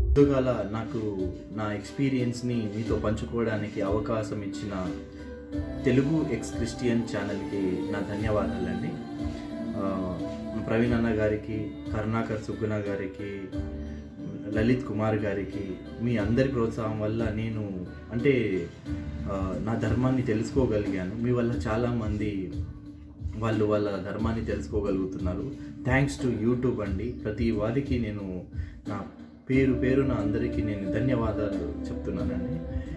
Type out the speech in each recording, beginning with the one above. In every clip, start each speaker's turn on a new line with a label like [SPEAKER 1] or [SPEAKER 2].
[SPEAKER 1] ముందుగాల నాకు నా ఎక్స్పీరియన్స్ని మీతో పంచుకోవడానికి అవకాశం ఇచ్చిన తెలుగు ఎక్స్ క్రిస్టియన్ ఛానల్కి నా ధన్యవాదాలండి ఆ, ప్రవీణ్ అన్న గారికి కరుణాకర్ సుగ్గుణ గారికి లలిత్ కుమార్ గారికి మీ అందరి ప్రోత్సాహం వల్ల నేను అంటే ఆ, నా ధర్మాన్ని తెలుసుకోగలిగాను మీ వల్ల చాలామంది వాళ్ళు వాళ్ళ ధర్మాన్ని తెలుసుకోగలుగుతున్నారు థ్యాంక్స్ టు యూట్యూబ్ అండి ప్రతి వారికి నేను నా పేరు పేరున అందరికీ నేను ధన్యవాదాలు చెప్తున్నానండి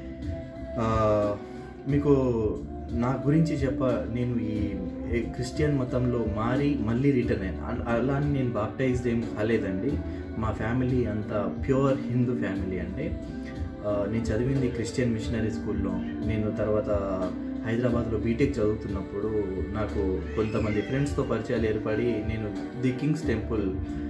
[SPEAKER 1] ఆ, మీకు నా గురించి చెప్ప నేను ఈ ఈ క్రిస్టియన్ మతంలో మారి మళ్ళీ రిటర్న్ అయ్యాను అన్- అలా అని నేను బాప్టైజ్డ్ ఏం కాలేదండి మా ఫ్యామిలీ అంతా ప్యూర్ హిందూ ఫ్యామిలీ అండి ఆ, నేను చదివింది క్రిస్టియన్ మిషనరీ స్కూల్లో నేను తర్వాత హైదరాబాద్లో బీటెక్ చదువుతున్నప్పుడు నాకు కొంతమంది ఫ్రెండ్స్తో పరిచయాలు ఏర్పడి నేను the king's temple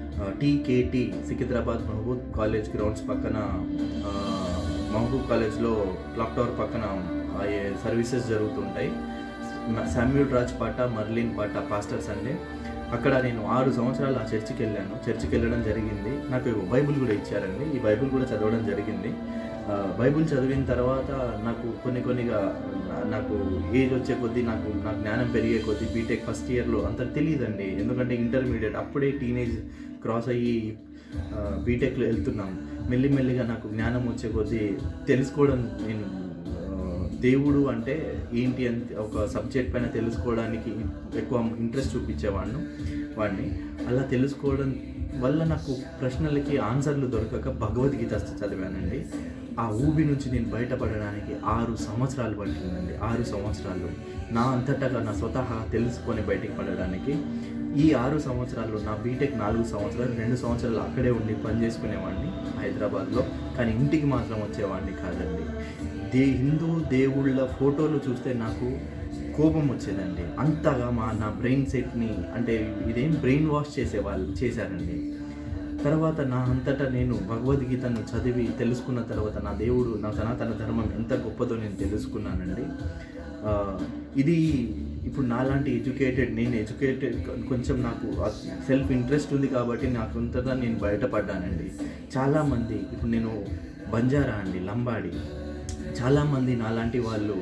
[SPEAKER 1] TKT Secunderabad Mahbub college grounds పక్కన ఆ, మహబూబ్ కాలేజ్లో క్లాక్ టవర్ పక్కన ఆ, ఏ సర్వీసెస్ జరుగుతుంటాయి శామ్యూల్ రాజ్ పాట మర్లిన్ పాట పాస్టర్స్ అండి అక్కడ నేను ఆరు సంవత్సరాలు ఆ చర్చికి వెళ్ళాను చర్చికి వెళ్ళడం జరిగింది నాకు ఒక బైబిల్ కూడా ఇచ్చారండి ఈ బైబిల్ కూడా చదవడం జరిగింది ఆ, బైబిల్ చదివిన తర్వాత నాకు కొన్ని కొన్నిగా నా- నాకు ఏజ్ వచ్చే కొద్దీ నాకు నాకు జ్ఞానం పెరిగే కొద్దీ బీటెక్ ఫస్ట్ ఇయర్లో అంత తెలియదండి ఎందుకంటే ఇంటర్మీడియట్ అప్పుడే టీనేజ్ క్రాస్ అయ్యి ఆ, బీటెక్లో వెళ్తున్నాం మెల్లిమెల్లిగా నాకు జ్ఞానం వచ్చే కొద్దీ తెలుసుకోవడం నేను ఆ, దేవుడు అంటే ఏంటి అని ఒక సబ్జెక్ట్ పైన తెలుసుకోవడానికి ఎక్కువ ఇంట్రెస్ట్ చూపించేవాడిని వాడిని అలా తెలుసుకోవడం వల్ల నాకు ప్రశ్నలకి ఆన్సర్లు దొరకక భగవద్గీత చదివానండి ఆ ఊబి నుంచి నేను బయటపడడానికి ఆరు సంవత్సరాలు పట్టిందండి ఆరు సంవత్సరాలు నా అంతటగా నా స్వతహా తెలుసుకొని బయటికి పడడానికి ఈ ఆరు సంవత్సరాలు నా బీటెక్ నాలుగు సంవత్సరాలు రెండు సంవత్సరాలు అక్కడే ఉండి పని చేసుకునేవాడిని హైదరాబాద్లో కానీ ఇంటికి మాత్రం వచ్చేవాడిని కాదండి దే హిందూ దేవుళ్ళ ఫోటోలు చూస్తే నాకు కోపం వచ్చేదండి అంతగా మా నా బ్రెయిన్ సెట్ని అంటే ఇదేం బ్రెయిన్ వాష్ చేసేవాళ్ళు చేశారండి తర్వాత నా అంతటా నేను భగవద్గీతను చదివి తెలుసుకున్న తర్వాత నా దేవుడు నా సనాతన ధర్మం ఎంత గొప్పదో నేను తెలుసుకున్నానండి ఆ, ఇది ఇప్పుడు నాలాంటి ఎడ్యుకేటెడ్ నేను ఎడ్యుకేటెడ్ కొంచెం నాకు సెల్ఫ్ ఇంట్రెస్ట్ ఉంది కాబట్టి నాకు అంతగా నేను బయటపడ్డానండి చాలామంది ఇప్పుడు నేను బంజారా అండి లంబాడి చాలామంది నాలాంటి వాళ్ళు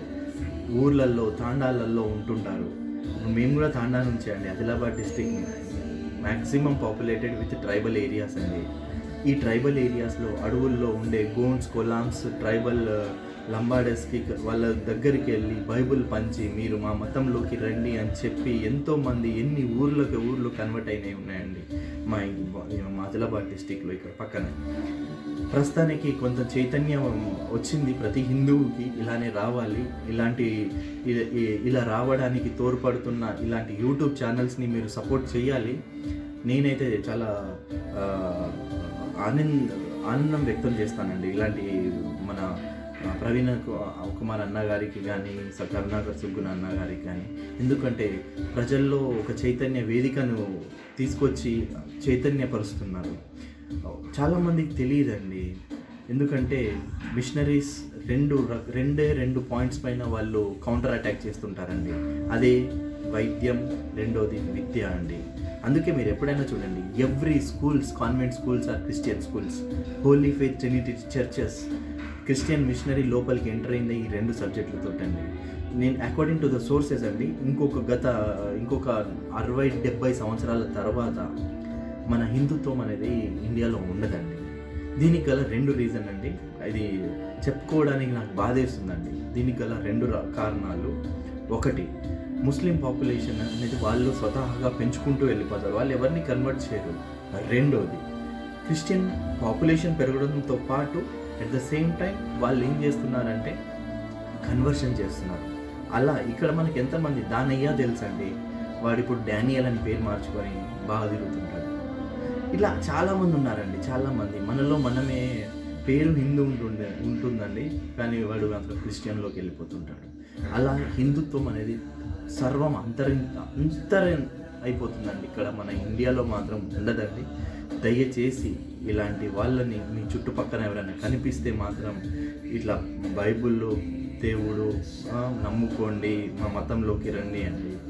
[SPEAKER 1] ఊర్లలో తాండాలలో ఉంటుంటారు ఇప్పుడు మేము కూడా తాండా నుంచే అండి Adilabad district maximum populated with tribal areas అండి ఈ ట్రైబల్ ఏరియాస్లో అడవుల్లో ఉండే గోన్స్ కొలామ్స్ ట్రైబల్ లంబాడస్కి వాళ్ళ దగ్గరికి వెళ్ళి బైబుల్ పంచి మీరు మా మతంలోకి రండి అని చెప్పి ఎంతోమంది ఎన్ని ఊర్లకు ఊర్లు కన్వర్ట్ అయినవి ఉన్నాయండి మా ఈ- మా ఆదిలాబాద్ డిస్టిక్లో ఇక్కడ పక్కనే ప్రస్తుతానికి కొంత చైతన్యం వచ్చింది ప్రతి హిందువుకి ఇలానే రావాలి ఇలాంటి ఇ- ఇ- ఇలా రావడానికి తోడ్పడుతున్న ఇలాంటి యూట్యూబ్ ఛానల్స్ని మీరు సపోర్ట్ చేయాలి నేనైతే చాలా ఆ, ఆనంద్ ఆనందం వ్యక్తం చేస్తానండి ఇలాంటి మన ఆ, ప్రవీణ కు- కుమార్ అన్న గారికి కానీ స- కరుణాకర్ సుగ్గున అన్న గారికి కానీ ఎందుకంటే ప్రజల్లో ఒక చైతన్య వేదికను తీసుకొచ్చి చైతన్యపరుస్తున్నారు చాలామందికి తెలియదండి ఎందుకంటే మిషనరీస్ రెండు ర- రెండే రెండు పాయింట్స్ పైన వాళ్ళు కౌంటర్ అటాక్ చేస్తుంటారండి అదే వైద్యం రెండోది విద్య అండి అందుకే మీరు ఎప్పుడైనా చూడండి every schools convent schools are Christian schools Holy Faith Trinity churches Christian missionary లోపలికి ఎంటర్ అయింది ఈ రెండు సబ్జెక్టులతో అండి నేను అకార్డింగ్ టు ద సోర్సెస్ అండి ఇంకొక గత ఇంకొక అరవై డెబ్బై సంవత్సరాల తర్వాత మన హిందుత్వం అనేది ఇండియాలో ఉండదండి దీనికి గల రెండు రీజన్ అండి ఇది చెప్పుకోవడానికి నాకు బాధేస్తుందండి దీనికి గల రెండు రా- కారణాలు ఒకటి ముస్లిం పాపులేషన్ అనేది వాళ్ళు స్వతహాగా పెంచుకుంటూ వెళ్ళిపోతారు వాళ్ళు ఎవరిని కన్వర్ట్ చేయరు రెండోది క్రిస్టియన్ పాపులేషన్ పెరగడంతో పాటు అట్ ద సేమ్ టైం వాళ్ళు ఏం చేస్తున్నారంటే కన్వర్షన్ చేస్తున్నారు అలా ఇక్కడ మనకి ఎంతమంది దానయ్య తెలుసండి వాడు ఇప్పుడు డానియల్ అని పేరు మార్చుకొని బాగా తిరుగుతుంటాడు ఇలా చాలామంది ఉన్నారండి చాలామంది మనలో మనమే పేరు హిందూ ఉంటుండే ఉంటుందండి కానీ వాడు అసలు క్రిస్టియన్లోకి వెళ్ళిపోతుంటాడు అలా హిందుత్వం అనేది సర్వం అంతరి అంతర అయిపోతుందండి ఇక్కడ మన ఇండియాలో మాత్రం ఉండదండి దయచేసి ఇలాంటి వాళ్ళని మీ చుట్టుపక్కల ఎవరైనా కనిపిస్తే మాత్రం ఇట్లా బైబిల్లో దేవుడు ఆ, నమ్ముకోండి మా మతంలోకి రండి అండి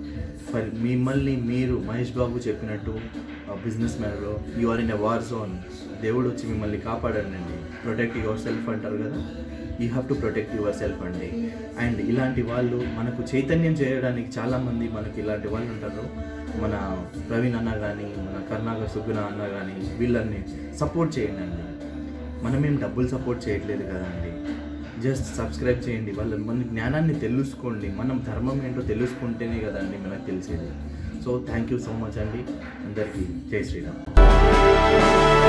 [SPEAKER 1] ఫర్ మిమ్మల్ని మీరు మహేష్ బాబు చెప్పినట్టు బిజినెస్ మ్యాన్లో you are in a war zone దేవుడు వచ్చి మిమ్మల్ని కాపాడండి ప్రొటెక్ట్ యువర్ సెల్ఫ్ అంటారు కదా you have to protect yourself అండి అండ్ ఇలాంటి వాళ్ళు మనకు చైతన్యం చేయడానికి చాలామంది మనకి ఇలాంటి వాళ్ళు ఉంటారు మన ప్రవీణ్ అన్న కానీ మన కర్ణాకర్ సుగ్గున అన్న కానీ వీళ్ళని సపోర్ట్ చేయండి అండి మనమేం డబ్బులు సపోర్ట్ చేయట్లేదు కదండి జస్ట్ సబ్స్క్రైబ్ చేయండి వాళ్ళ మన జ్ఞానాన్ని తెలుసుకోండి మనం ధర్మం ఏంటో తెలుసుకుంటేనే కదండి మనకు తెలిసేది so thank you so much అండి అందరికీ జై శ్రీరామ్